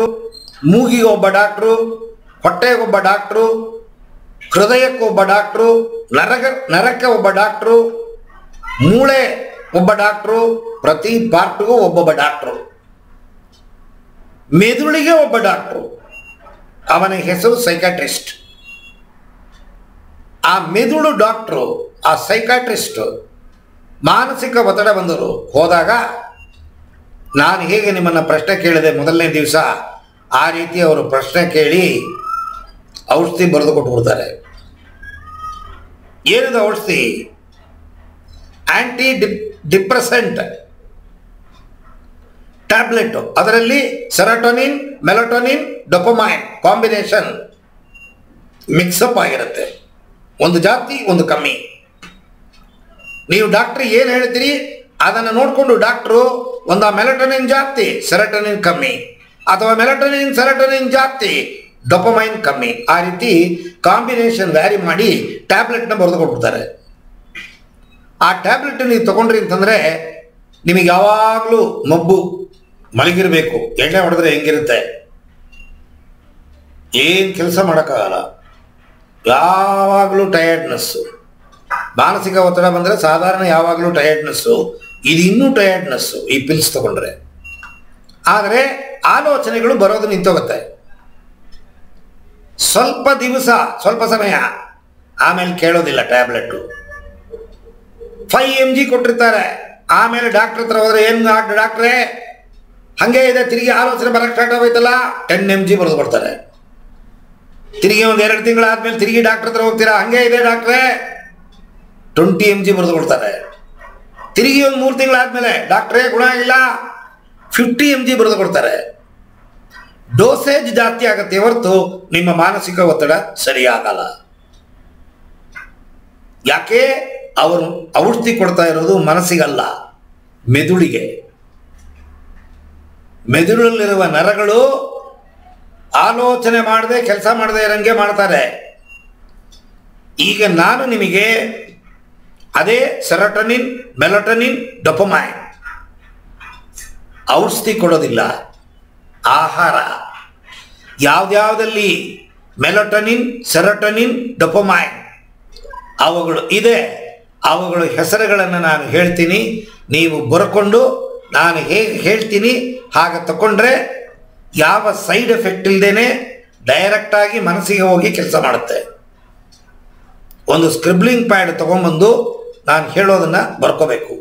doctor ಮೂಗಿಗೆ ಒಬ್ಬ doctor ಹೊಟ್ಟೆಗೊಬ್ಬ ಡಾಕ್ಟ್ರು ಹೃದಯಕ್ಕೊಬ್ಬ ಡಾಕ್ಟ್ರು ನರಕ ನರಕ್ಕೆ ಒಬ್ಬ ಡಾಕ್ಟ್ರು ಮೂಳೆ ಒಬ್ಬ ಡಾಕ್ಟ್ರು ಪ್ರತಿ ಪಾರ್ಟ್ಗೂ ಒಬ್ಬೊಬ್ಬ ಡಾಕ್ಟ್ರು ಮೆದುಳಿಗೆ ಒಬ್ಬ ಡಾಕ್ಟ್ರು ಅವನ ಹೆಸರು ಸೈಕಾಟ್ರಿಸ್ಟ್ ಆ ಮೆದುಳು ಡಾಕ್ಟ್ರು ಆ ಸೈಕಾಟ್ರಿಸ್ಟ್ ಮಾನಸಿಕ ಒತ್ತಡ ಬಂದರು ಹೋದಾಗ ನಾನು ಹೇಗೆ ನಿಮ್ಮನ್ನು ಪ್ರಶ್ನೆ ಕೇಳಿದೆ ಮೊದಲನೇ ದಿವಸ ಆ ರೀತಿ ಅವರು ಪ್ರಶ್ನೆ ಕೇಳಿ ಔಷಧಿ ಬರೆದು ಕೊಟ್ಬಿಡ್ತಾರೆ ಏನದು ಔಷಧಿ ಆಂಟಿ ಡಿಪ್ ಡಿಪ್ರೆಸೆಂಟ್ ಟ್ಯಾಬ್ಲೆಟ್ ಅದರಲ್ಲಿ serotonin melatonin dopamine combination mix up ಆಗಿರುತ್ತೆ ಒಂದು ಜಾತಿ ಒಂದು ಕಮ್ಮಿ ನೀವು ಡಾಕ್ಟ್ರ್ ಏನು ಹೇಳ್ತೀರಿ ಅದನ್ನು ನೋಡಿಕೊಂಡು ಡಾಕ್ಟ್ರು ಒಂದು ಮೆಲಟೋನಿನ್ ಜಾಸ್ತಿ ಸೆರಟೋನಿನ್ ಕಮ್ಮಿ ಅಥವಾ ಮೆಲಟೋನಿನ್ ಸೆರಟೋನಿನ್ ಜಾಸ್ತಿ ಡೊಪಮೈನ್ ಕಮ್ಮಿ ಆ ರೀತಿ ಕಾಂಬಿನೇಷನ್ ವ್ಯಾರಿ ಮಾಡಿ ಟ್ಯಾಬ್ಲೆಟ್ನ ಬರೆದು ಕೊಟ್ಬಿಡ್ತಾರೆ ಆ ಟ್ಯಾಬ್ಲೆಟ್ ನೀವು ತಗೊಂಡ್ರಿ ಅಂತಂದರೆ ನಿಮಗೆ ಯಾವಾಗಲೂ ಮಬ್ಬು ಮಲಗಿರಬೇಕು ಎಣ್ಣೆ ಹೊಡೆದ್ರೆ ಹೆಂಗಿರುತ್ತೆ ಏನು ಕೆಲಸ ಮಾಡೋಕ್ಕಾಗಲ್ಲ ಯಾವಾಗಲೂ ಟಯರ್ಡ್ನೆಸ್ಸು ಮಾನಸಿಕ ಒತ್ತಡ ಬಂದರೆ ಸಾಧಾರಣ ಯಾವಾಗಲೂ ಟಯರ್ಡ್ನೆಸ್ಸು ಇದು ಇನ್ನೂ ಟಯರ್ಡ್ನೆಸ್ಸು ಈ ಪಿಲ್ಸ್ ತಗೊಂಡ್ರೆ ಆದರೆ ಆಲೋಚನೆಗಳು ಬರೋದು ನಿಂತೋಗುತ್ತೆ ಸ್ವಲ್ಪ ದಿವಸ ಸ್ವಲ್ಪ ಸಮಯ ಆಮೇಲೆ ಕೇಳೋದಿಲ್ಲ ಟ್ಯಾಬ್ಲೆಟ್ಟು ಫೈವ್ ಎಮ್ ಜಿ ಕೊಟ್ಟಿರ್ತಾರೆ ಆಮೇಲೆ ಡಾಕ್ಟ್ರ್ ಹತ್ರ ಹೋದ್ರೆ ಏನು ಡಾಕ್ಟ್ರೇ ಹಾಗೆ ಇದೆ ತಿರುಗಿ ಆಲೋಚನೆ ಬರಕ್ಕೆ ಸ್ಟಾರ್ಟ್ ಆಗೋಯ್ತಲ್ಲ ಟೆನ್ ಎಮ್ ಜಿ ಬರೆದು ಕೊಡ್ತಾರೆ ತಿರುಗಿ ಒಂದು ಎರಡು ತಿಂಗಳಾದ್ಮೇಲೆ ತಿರುಗಿ ಡಾಕ್ಟರ್ ಹತ್ರ ಹೋಗ್ತೀರಾ ಹಂಗೆ ಇದೆ ಡಾಕ್ಟ್ರೇ ಟ್ವೆಂಟಿ ಎಮ್ ಜಿ ಬರೆದು ಕೊಡ್ತಾರೆ ತಿರುಗಿ ಒಂದು ಮೂರು ತಿಂಗಳಾದ್ಮೇಲೆ ಡಾಕ್ಟ್ರೇ ಗುಣ ಆಗಿಲ್ಲ ಫಿಫ್ಟಿ ಎಮ್ ಜಿ ಬರೆದು ಕೊಡ್ತಾರೆ ಡೋಸೇಜ್ ಜಾಸ್ತಿ ಆಗುತ್ತೆ ಹೊರತು ನಿಮ್ಮ ಮಾನಸಿಕ ಒತ್ತಡ ಸರಿಯಾಗಲ್ಲ ಯಾಕೆ ಅವರು ಔಷಧಿ ಕೊಡ್ತಾ ಇರೋದು ಮನಸ್ಸಿಗಲ್ಲ ಮೆದುಳಿಗೆ ಮೆದುಳಲ್ಲಿರುವ ನರಗಳು ಆಲೋಚನೆ ಮಾಡದೆ ಕೆಲಸ ಮಾಡದೆ ಇರಂಗೆ ಮಾಡ್ತಾರೆ ಈಗ ನಾನು ನಿಮಗೆ ಅದೇ ಸೆರಟನಿನ್ ಮೆಲಟನಿನ್ ಡೊಪಮೈನ್ ಔಷಧಿ ಕೊಡೋದಿಲ್ಲ ಆಹಾರ ಯಾವ್ದ್ಯಾವ್ದಲ್ಲಿ ಮೆಲಟನಿನ್ ಸೆರಟನಿನ್ ಡೊಪಮೈನ್ ಅವುಗಳು ಇದೆ ಅವುಗಳ ಹೆಸರುಗಳನ್ನು ನಾನು ಹೇಳ್ತೀನಿ ನೀವು ಬರ್ಕೊಂಡು ನಾನು ಹೇಗೆ ಹೇಳ್ತೀನಿ ಹಾಗೆ ತಗೊಂಡ್ರೆ ಯಾವ ಸೈಡ್ ಎಫೆಕ್ಟ್ ಇಲ್ಲದೇನೆ ಡೈರೆಕ್ಟಾಗಿ ಮನಸ್ಸಿಗೆ ಹೋಗಿ ಕೆಲಸ ಮಾಡುತ್ತೆ ಒಂದು ಸ್ಕ್ರಿಬ್ಲಿಂಗ್ ಪ್ಯಾಡ್ ತೊಗೊಂಬಂದು ನಾನು ಹೇಳೋದನ್ನು ಬರ್ಕೋಬೇಕು